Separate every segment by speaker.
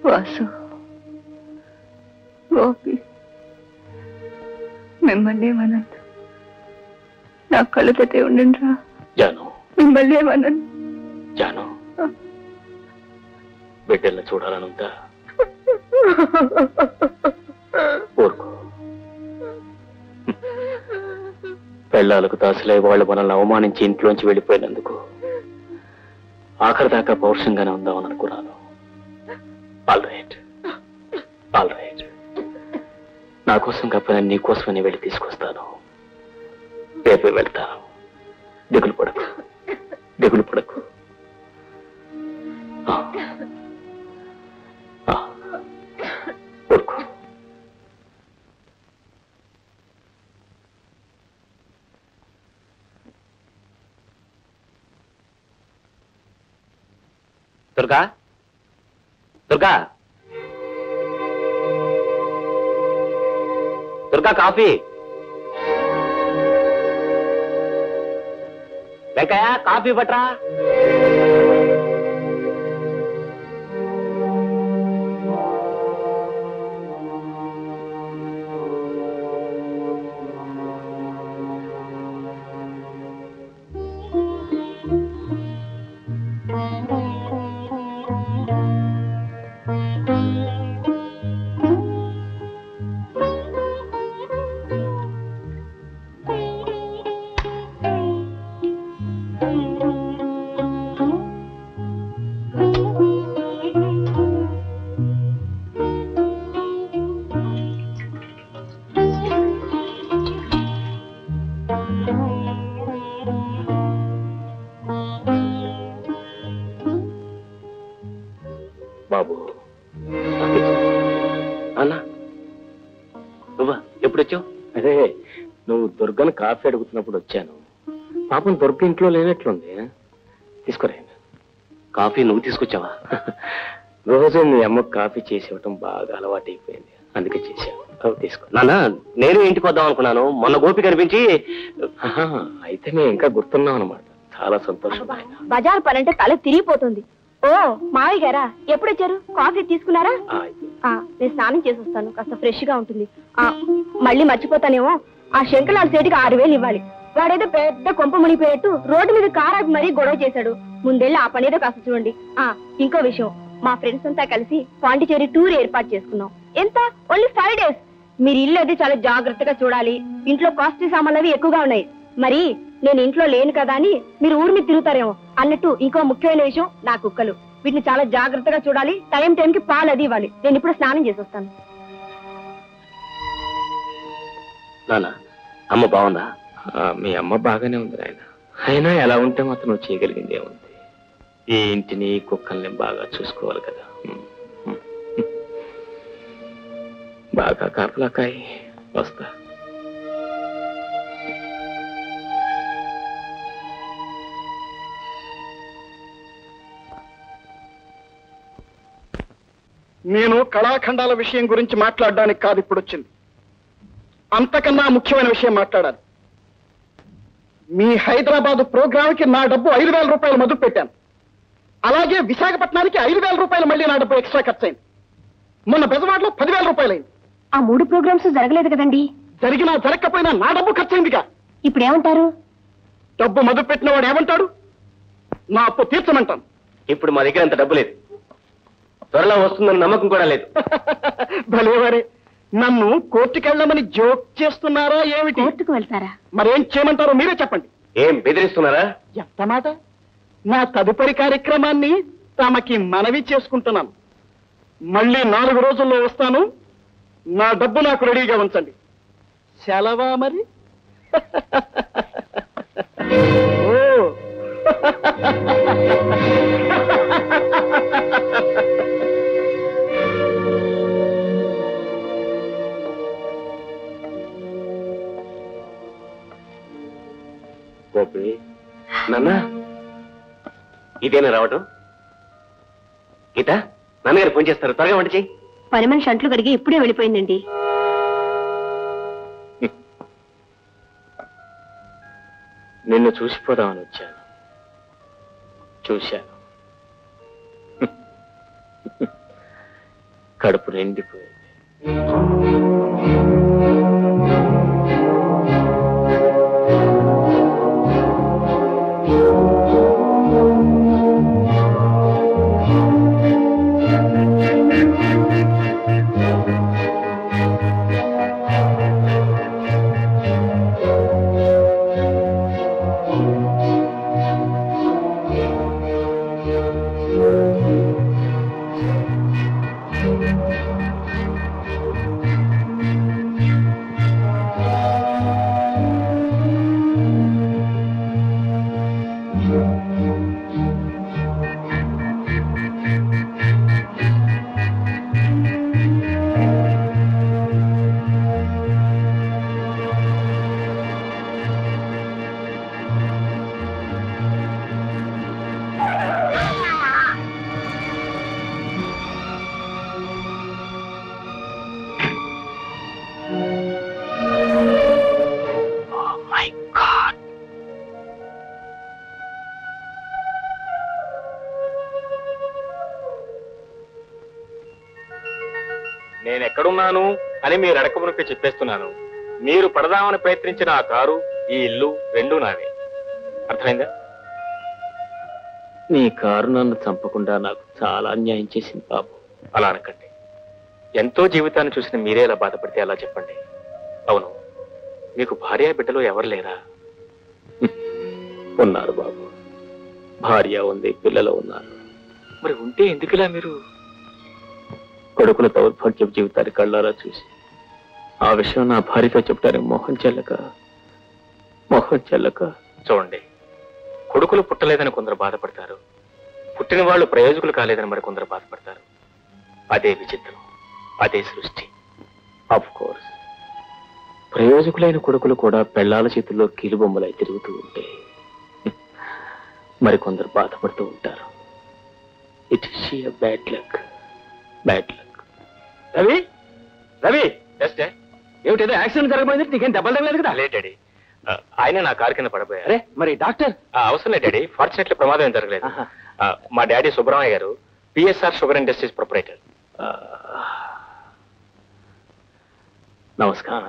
Speaker 1: వాసు గోపి మిమ్మల్ని ఏమనద్దు నా కళ్ళతో ఉండండి రా
Speaker 2: జాను
Speaker 1: మిమ్మల్ని ఏమనను
Speaker 2: జాను బిడ్డల్ని చూడాలనుందా ఊరుకో పెళ్ళాలకు దాసులై వాళ్ళు మనల్ని అవమానించి ఇంట్లోంచి వెళ్ళిపోయినందుకు ఆఖరి దాకా పౌరుషంగానే ఉందామని అనుకున్నాను ఆల్ రైట్ ఆల్ రైట్ నా కోసం కాకపోయినా నీ కోసమని వెళ్ళి తీసుకొస్తాను రేపే వెళ్తాను దిగులు పడకు దిగులు పడకు ఆ. ఆ. ఊరుకో దుర్గా దుర్గా దుర్గా కాఫీ వెంకయ్య కాఫీ పట్రా బాబు అన్నా నువ్వా ఎప్పుడు వచ్చావు అదే నువ్వు దుర్గను కాఫీ అడుగుతున్నప్పుడు వచ్చాను పాపం దుర్గ ఇంట్లో లేనట్లుంది తీసుకురా కాఫీ నువ్వు తీసుకొచ్చావా రోజు మీ అమ్మకు కాఫీ చేసి ఇవ్వటం బాగా అలవాటు అయిపోయింది అందుకే చేశాను అవి తీసుకో నాన్న నేను ఇంటికి వద్దాం అనుకున్నాను మొన్న గోపి కనిపించి ఆహా, అయితే మేము ఇంకా గుర్తున్నాం అనమాట చాలా సంతోషం నాయనా.
Speaker 3: బజార్ పని అంటే తల తిరిగిపోతుంది ఓ మావయ్య గారా ఎప్పుడు వచ్చారు కాఫీ తీసుకున్నారా
Speaker 2: ఆ, అయితే.
Speaker 3: ఆ, నేను స్నానం చేసి వస్తాను కాస్త ఫ్రెష్ గా ఉంటుంది ఆ మళ్ళీ మర్చిపోతానేమో ఆ శంకలాల్ సేటికి ఆరు వేలు ఇవ్వాలి వాడేదో పెద్ద కొంప మునిగిపోయేట్టు రోడ్డు మీద కారాకు మరీ గొడవ చేశాడు ముందెళ్ళి ఆ పనేదో కాస్త చూడండి ఆ ఇంకో విషయం మా ఫ్రెండ్స్ అంతా కలిసి పాండిచేరి టూర్ ఏర్పాటు చేసుకున్నాం ఎంత ఓన్లీ ఫైవ్ డేస్ మీరు ఇల్లు అది చాలా జాగ్రత్తగా చూడాలి ఇంట్లో కాస్ట్లీ సామాన్లు అవి ఎక్కువగా ఉన్నాయి మరి నేను ఇంట్లో లేను కదా అని మీరు ఊరి మీద తిరుగుతారేమో అన్నట్టు ఇంకో ముఖ్యమైన విషయం నా కుక్కలు వీటిని చాలా జాగ్రత్తగా చూడాలి టైం టైం కి పాలు అది ఇవ్వాలి నేను ఇప్పుడు స్నానం చేసి వస్తాను
Speaker 2: నాన్న అమ్మ బాగుందా ఆ, మీ అమ్మ బాగానే ఉంది నాయన అయినా ఎలా ఉంటే మాత్రం నువ్వు చేయగలిగింది ఏముంది ఈ ఇంటిని ఈ కుక్కల్ని బాగా చూసుకోవాలి కదా ఉమ్, ఉమ్, ఉమ్. బాగా కాపలాకాయి వస్తా
Speaker 4: నేను కళాఖండాల విషయం గురించి మాట్లాడడానికి కాదు ఇప్పుడు వచ్చింది అంతకన్నా ముఖ్యమైన విషయం మాట్లాడాలి మీ హైదరాబాద్ ప్రోగ్రామ్కి నా డబ్బు ఐదు వేల రూపాయలు మొదలు పెట్టాను అలాగే విశాఖపట్నానికి ఐదు వేల రూపాయలు మళ్ళీ నా డబ్బు ఎక్స్ట్రా ఖర్చు అయింది మొన్న బెజవాడలో పదివేల రూపాయలు అయింది
Speaker 3: ఆ మూడు ప్రోగ్రామ్స్ జరగలేదు కదండి
Speaker 4: జరిగినా జరగకపోయినా నా డబ్బు ఖర్చు అయిందిగా
Speaker 3: ఇప్పుడు ఏమంటారు
Speaker 4: డబ్బు మొదలు పెట్టిన వాడు ఏమంటాడు నా అప్పు తీర్చమంటాను
Speaker 2: ఇప్పుడు మా దగ్గర అంత డబ్బు లేదు త్వరలో వస్తుందని నమ్మకం కూడా లేదు
Speaker 4: భలేవారే నన్ను కోర్టుకెళ్ళమని జోక్ చేస్తున్నారా ఏమిటి
Speaker 3: కోర్టుకు వెళ్తారా
Speaker 4: మరేం చేయమంటారో మీరే చెప్పండి
Speaker 2: ఏం బెదిరిస్తున్నారా
Speaker 4: ఎంత మాట నా తదుపరి కార్యక్రమాన్ని తమకి మనవి చేసుకుంటున్నాను మళ్ళీ నాలుగు రోజుల్లో వస్తాను నా డబ్బు నాకు రెడీగా ఉంచండి సెలవా మరి ఓ
Speaker 2: గోపి నాన్న ఇదేనా రావటం గీత నాన్నగారు ఫోన్ చేస్తారు త్వరగా వంట చెయ్యి
Speaker 3: పని మనిషి అంట్లు కడిగి ఇప్పుడే వెళ్ళిపోయిందండి
Speaker 2: నిన్ను చూసిపోదామని వచ్చాను చూశాను కడుపు నిండిపోయింది మై గాడ్ నేను ఎక్కడున్నాను అని మీరు అడకమునకే చెప్పేస్తున్నాను మీరు పడదామని ప్రయత్నించిన ఆ కారు ఈ ఇల్లు రెండూ నావే అర్థమైందా నీ కారు నన్ను చంపకుండా నాకు చాలా అన్యాయం చేసింది బాబు అలా అనకండి ఎంతో జీవితాన్ని చూసిన మీరే ఇలా బాధపడితే అలా చెప్పండి అవును మీకు భార్య బిడ్డలు ఎవరు లేరా ఉన్నారు బాబు భార్య ఉంది పిల్లలు ఉన్నారు మరి ఉంటే ఎందుకులా మీరు కొడుకుల దౌర్భాగ్య జీవితాన్ని కళ్ళారా చూసి ఆ విషయం నా భార్యతో చెప్తానికి మొహం చెల్లక మొహం చెల్లక చూడండి కొడుకులు పుట్టలేదని కొందరు బాధపడతారు పుట్టిన వాళ్ళు ప్రయోజకులు కాలేదని మరి కొందరు బాధపడతారు అదే విచిత్రం అదే సృష్టి ఆఫ్ కోర్స్ ప్రయోజకులైన కొడుకులు కూడా పెళ్లాల చేతుల్లో కీలుబొమ్మలై తిరుగుతూ ఉంటే మరికొందరు బాధపడుతూ ఉంటారు it is bad luck bad luck
Speaker 5: Ravi Ravi ఏమిటేదో యాక్సిడెంట్ జరగబోయింది నీకేం దెబ్బలు తగలేదు కదా
Speaker 2: లే డాడీ ఆయన నా కారు కింద పడిపోయారు
Speaker 5: అరే మరి డాక్టర్
Speaker 2: ఆ, అవసరం లేదు డాడీ ఫార్చునేట్లీ ప్రమాదం ఏం జరగలేదు
Speaker 5: ఆహా.
Speaker 2: ఆ, మా డాడీ సుబ్రహ్మణ్య గారు పిఎస్ఆర్ షుగర్ ఇండస్ట్రీస్ ప్రొపరేటర్ నమస్కారం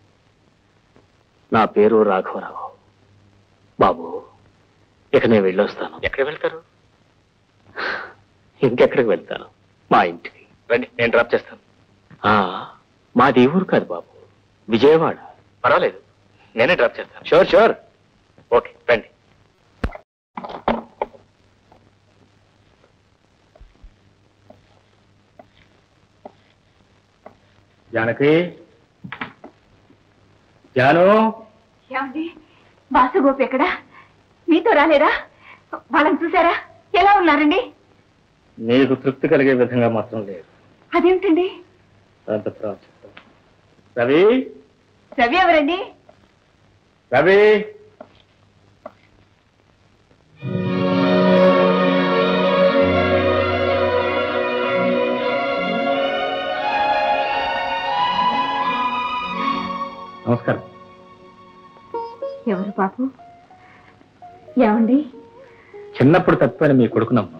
Speaker 2: నా పేరు రాఘవరావు బాబు ఇక నేను వెళ్ళొస్తాను ఎక్కడికి వెళ్తారు ఇంకెక్కడికి వెళ్తాను మా ఇంటికి రండి నేను డ్రాప్ చేస్తాను ఆ, మాది ఈ ఊరు కాదు బాబు విజయవాడ పర్వాలేదు నేనే డ్రాప్ చేస్తాను
Speaker 5: షూర్ షూర్
Speaker 2: ఓకే రండి
Speaker 5: జానకి జాను
Speaker 3: ఏమండి బాసుగోపి ఎక్కడా మీతో రాలేదా వాళ్ళని చూసారా ఎలా ఉన్నారండి
Speaker 5: నీకు తృప్తి కలిగే విధంగా మాత్రం లేదు
Speaker 3: అదేమిటండి
Speaker 5: అంత తర్వాత చెప్తాను. రవి
Speaker 3: రవి ఎవరండి
Speaker 5: రవి నమస్కారం
Speaker 3: ఎవరు బాబు ఏమండి
Speaker 5: చిన్నప్పుడు తప్పిపోయిన మీ కొడుకునమ్మ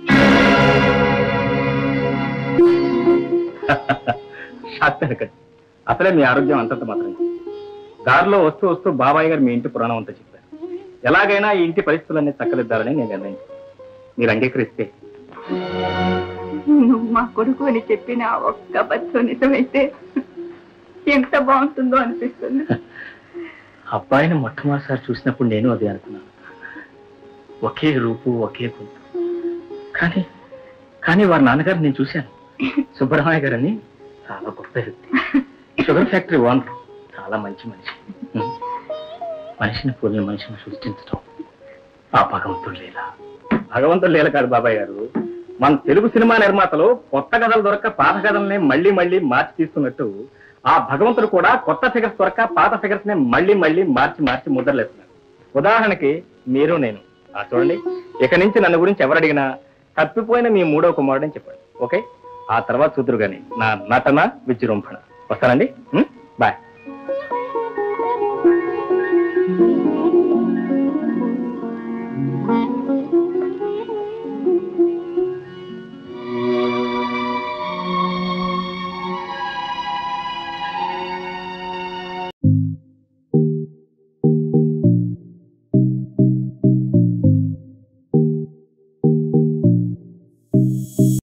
Speaker 5: షాక్ తినకండి అసలే మీ ఆరోగ్యం అంతంత మాత్రం దారిలో వస్తూ వస్తూ బాబాయ్ గారు మీ ఇంటి పురాణం అంతా చెప్పారు ఎలాగైనా ఈ ఇంటి పరిస్థితులన్నీ చక్కదిద్దాలని నేను నిర్ణయించాను మీరు అంగీకరిస్తే
Speaker 1: నువ్వు మా కొడుకు అని చెప్పిన ఆ ఒక్క బచ్చు నిజమైతే ఎంత బాగుంటుందో అనిపిస్తుంది
Speaker 5: అబ్బాయిని మొట్టమొదటిసారి చూసినప్పుడు నేను అదే అనుకున్నాను ఒకే రూపు ఒకే గొంతు కానీ కానీ వారి నాన్నగారు నేను చూశాను సుబ్బరామయ్య గారని చాలా గొప్ప వ్యక్తి షుగర్ ఫ్యాక్టరీ ఓనర్ చాలా మంచి మనిషి ఉం. మనిషిని పోలిన మనిషిని సృష్టించడం ఆ భగవంతుడు లీల భగవంతుడు లీల కాదు బాబాయ్ గారు మన తెలుగు సినిమా నిర్మాతలు కొత్త కథలు దొరక్క పాత కథల్ని మళ్ళీ మళ్ళీ మార్చి తీస్తున్నట్టు ఆ భగవంతుడు కూడా కొత్త ఫిగర్స్ దొరక్క పాత ఫిగర్స్ ని మళ్ళీ మళ్ళీ మార్చి మార్చి ముద్రలేస్తున్నారు ఉదాహరణకి మీరు నేను ఆ చూడండి ఇక నుంచి నన్ను గురించి ఎవరు అడిగినా తప్పిపోయిన మీ మూడో కుమారుడు అని చెప్పండి ఓకే ఆ తర్వాత చూద్దరు గాని నా నటన విజృంభణ వస్తానండి ఉం? బాయ్